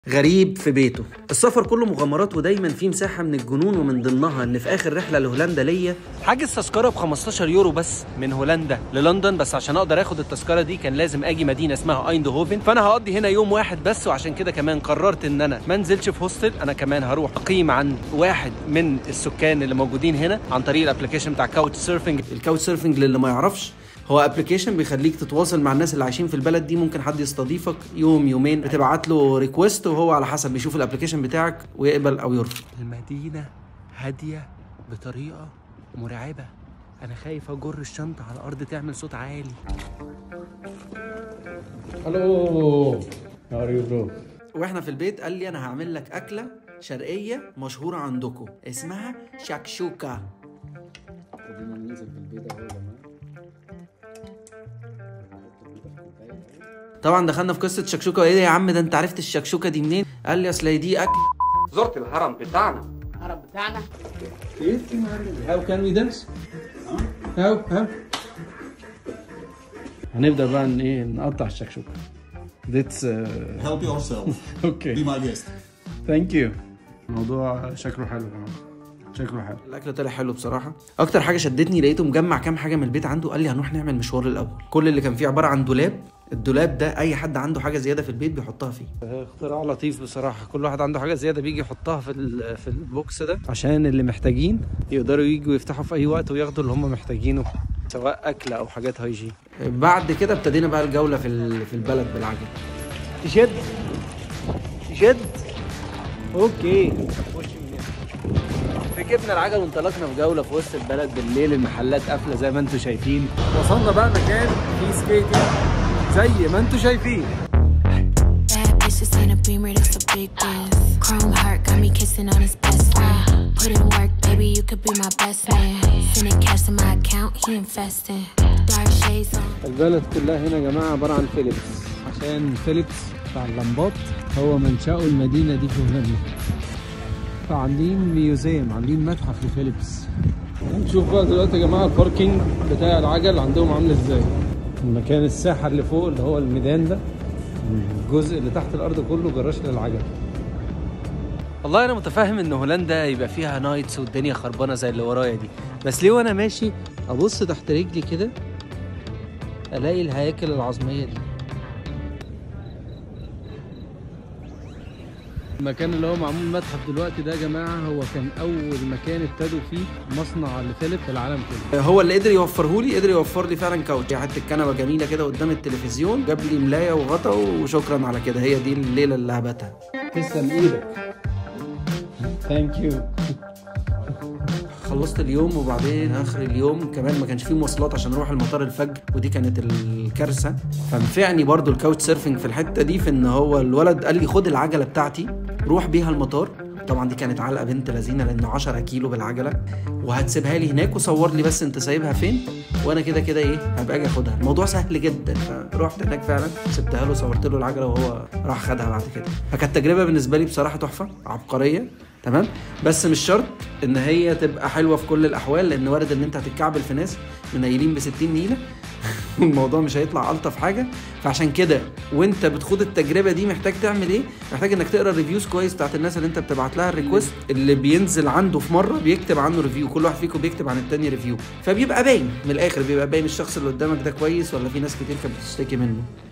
غريب في بيته السفر كله مغامرات ودايما في مساحة من الجنون ومن ضمنها ان في اخر رحلة لهولندا ليا حاجز تذكرة ب 15 يورو بس من هولندا للندن بس عشان اقدر اخد التذكرة دي كان لازم اجي مدينة اسمها ايندهوفن فانا هقضي هنا يوم واحد بس وعشان كده كمان قررت ان انا ما انزلش في هوستل انا كمان هروح اقيم عند واحد من السكان اللي موجودين هنا عن طريق الابلكيشن بتاع كاوتش سيرفنج الكاوتش سيرفنج للي ما يعرفش هو ابلكيشن بيخليك تتواصل مع الناس اللي عايشين في البلد دي ممكن حد يستضيفك يوم يومين بتبعت له ريكويست وهو على حسب بيشوف الابلكيشن بتاعك ويقبل او يرفض المدينه هاديه بطريقه مرعبه انا خايف اجر الشنطه على الارض تعمل صوت عالي الو how are you bro واحنا في البيت قال لي انا هعمل لك اكله شرقيه مشهوره عندكم اسمها شكشوكه خلينا ننزل في البيت اهو يا جماعه طبعا دخلنا في قصه شكشوكه وايه ده يا عم ده انت عرفت الشكشوكه دي منين قال لي اصل هي دي اكل زرت الهرم بتاعنا العرب بتاعنا How can we dance? How? How? هنبدأ بقى ان ايه نقطع الشكشوكة. That's uh, Help yourself. Be okay. my guest. Thank you. الموضوع شكله حلو يا جماعة. شكله حلو. الاكل طلع حلو بصراحه اكتر حاجه شدتني لقيته مجمع كام حاجه من البيت عنده قال لي هنروح نعمل مشوار الاول كل اللي كان فيه عباره عن دولاب الدولاب ده اي حد عنده حاجه زياده في البيت بيحطها فيه اختراع لطيف بصراحه كل واحد عنده حاجه زياده بيجي يحطها في ال- في البوكس ده عشان اللي محتاجين يقدروا يجوا يفتحوا في اي وقت وياخدوا اللي هم محتاجينه سواء اكل او حاجات هايجين بعد كده ابتدينا بقى الجوله في ال- في البلد بالعجل تشد تشد اوكي ركبنا العجل وانطلقنا في جوله في وسط البلد بالليل المحلات قافله زي ما انتم شايفين وصلنا بقى مكان فيه سكيتنج زي ما انتم شايفين. Bad bitches in a beamer, that's a big deal. Chrome heart got me kissing on his best friend. Put in work, baby, you could be my best man. Sending cash to my account, he investing. Dark shades on. البلد كلها هنا يا جماعه عباره عن فيليبس عشان فيليبس بتاع اللمبات هو منشأه المدينه دي في هولندا فعاملين ميوزيوم عاملين متحف لفيليبس نشوف بقى دلوقتي يا جماعه الباركينج بتاع العجل عندهم عامل ازاي المكان الساحه اللي فوق اللي هو الميدان ده الجزء اللي تحت الارض كله جراج للعجل والله انا متفاهم ان هولندا يبقى فيها نايتس والدنيا خربانه زي اللي ورايا دي بس ليه وانا ماشي ابص تحت رجلي كده الاقي الهياكل العظميه دي المكان اللي هو معمول متحف دلوقتي ده يا جماعه هو كان اول مكان ابتدوا فيه مصنع لفيليب في العالم كله هو اللي قدر يوفره لي قدر يوفر لي فعلا كاوتش حته كنبه جميله كده قدام التلفزيون جاب لي ملايه وغطا وشكرا على كده هي دي الليله اللي هبتها تسلم ايدك ثانك يو خلصت اليوم وبعدين اخر اليوم كمان ما كانش فيه مواصلات عشان اروح المطار الفجر ودي كانت الكارثه فنفعني برضو الكاوتش سيرفنج في الحته دي في ان هو الولد قال لي خد العجله بتاعتي روح بيها المطار طبعا دي كانت علقه بنت لذينه لانه 10 كيلو بالعجله وهتسيبها لي هناك وصور لي بس انت سايبها فين وانا كده كده ايه هبقى اجي اخدها الموضوع سهل جدا فرحت هناك فعلا سبتها له صورت له العجله وهو راح خدها بعد كده فكانت تجربه بالنسبه لي بصراحه تحفه عبقريه تمام بس مش شرط ان هي تبقى حلوه في كل الاحوال لان وارد ان انت هتتكعبل في ناس منيلين ب 60 نيله الموضوع مش هيطلع الطف حاجه فعشان كده وانت بتخوض التجربه دي محتاج تعمل ايه محتاج انك تقرا الريفيوز كويس بتاعت الناس اللي انت بتبعت لها الريكوست اللي بينزل عنده في مره بيكتب عنه ريفيو كل واحد فيكم بيكتب عن التاني ريفيو فبيبقى باين من الاخر بيبقى باين الشخص اللي قدامك ده كويس ولا في ناس كتير كانت بتشتكي منه